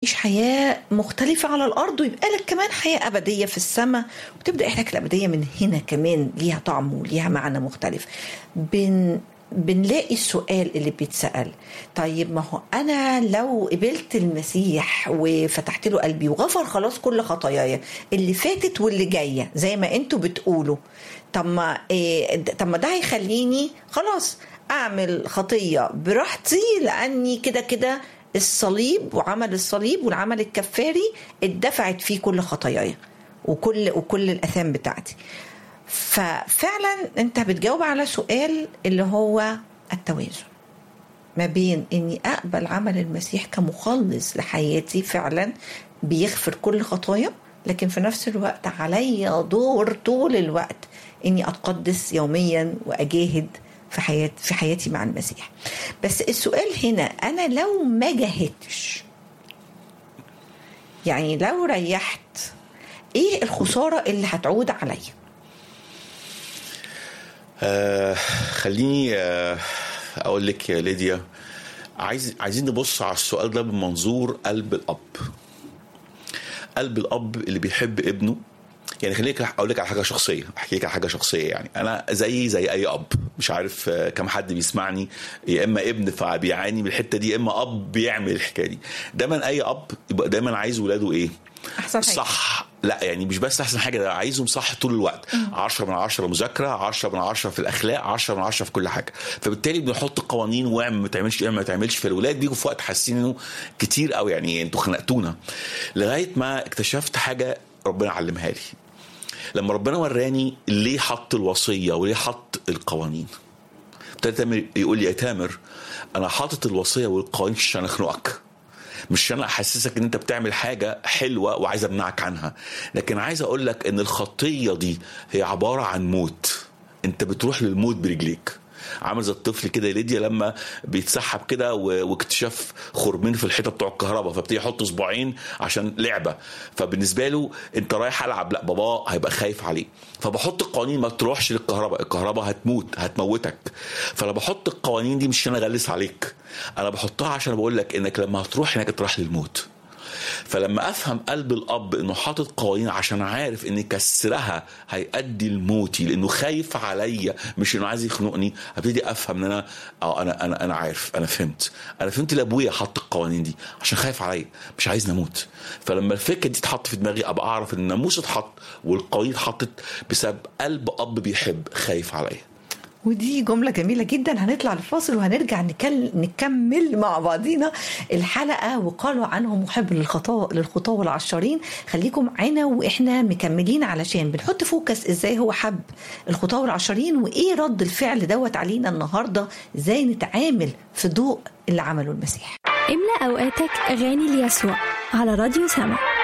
تعيش حياه مختلفه على الارض ويبقى لك كمان حياه ابديه في السماء وتبدا رحلتك الابديه من هنا كمان ليها طعم وليها معنى مختلف بن بنلاقي السؤال اللي بيتسأل طيب ما هو أنا لو قبلت المسيح وفتحت له قلبي وغفر خلاص كل خطاياي اللي فاتت واللي جاية زي ما انتوا بتقولوا طب ما إيه طب ما ده هيخليني خلاص أعمل خطية براحتي لأني كده كده الصليب وعمل الصليب والعمل الكفاري اتدفعت فيه كل خطاياي وكل وكل الآثام بتاعتي ففعلا انت بتجاوب على سؤال اللي هو التوازن ما بين اني اقبل عمل المسيح كمخلص لحياتي فعلا بيغفر كل خطايا لكن في نفس الوقت عليا دور طول الوقت اني اتقدس يوميا واجاهد في حياتي في حياتي مع المسيح بس السؤال هنا انا لو ما جاهدتش يعني لو ريحت ايه الخساره اللي هتعود عليا آه خليني آه اقول لك يا ليديا عايز عايزين نبص على السؤال ده بمنظور قلب الاب قلب الاب اللي بيحب ابنه يعني خليني اقول لك على حاجه شخصيه احكي لك على حاجه شخصيه يعني انا زي زي اي اب مش عارف كم حد بيسمعني يا اما ابن فبيعاني من الحته دي يا اما اب بيعمل الحكايه دي دايما اي اب يبقى دايما عايز ولاده ايه احسن حاجة. صح لا يعني مش بس احسن حاجه ده عايزهم صح طول الوقت 10 من 10 مذاكره 10 من 10 في الاخلاق 10 من 10 في كل حاجه فبالتالي بنحط قوانين واعمل ما تعملش اعمل ما تعملش فالولاد بيجوا في وقت حاسين انه كتير قوي يعني انتوا خنقتونا لغايه ما اكتشفت حاجه ربنا علمها لي لما ربنا وراني ليه حط الوصيه وليه حط القوانين ابتدى تامر يقول لي يا تامر انا حاطط الوصيه والقوانين عشان اخنقك مش عشان احسسك ان انت بتعمل حاجه حلوه وعايز امنعك عنها لكن عايز اقول لك ان الخطيه دي هي عباره عن موت انت بتروح للموت برجليك عامل زي الطفل كده يا ليديا لما بيتسحب كده و- واكتشاف خرمين في الحيطه بتوع الكهرباء فابتدي يحط صباعين عشان لعبه فبالنسبه له انت رايح العب لا بابا هيبقى خايف عليه فبحط القوانين ما تروحش للكهرباء الكهرباء هتموت هتموتك فانا بحط القوانين دي مش عشان اغلس عليك انا بحطها عشان بقول لك انك لما هتروح هناك تروح للموت فلما افهم قلب الاب انه حاطط قوانين عشان عارف ان كسرها هيؤدي لموتي لانه خايف عليا مش انه عايز يخنقني ابتدي افهم ان انا اه انا انا انا عارف انا فهمت انا فهمت ليه ابويا حط القوانين دي عشان خايف عليا مش عايز نموت فلما الفكره دي تتحط في دماغي ابقى اعرف ان الناموس اتحط والقوانين اتحطت بسبب قلب اب بيحب خايف عليا ودي جملة جميلة جدا هنطلع للفاصل وهنرجع نكل... نكمل مع بعضينا الحلقة وقالوا عنه محب للخطاء للخطاة والعشارين خليكم معانا واحنا مكملين علشان بنحط فوكس ازاي هو حب الخطاة والعشارين وايه رد الفعل دوت علينا النهاردة ازاي نتعامل في ضوء اللي عمله المسيح املأ أوقاتك أغاني ليسوع على راديو سما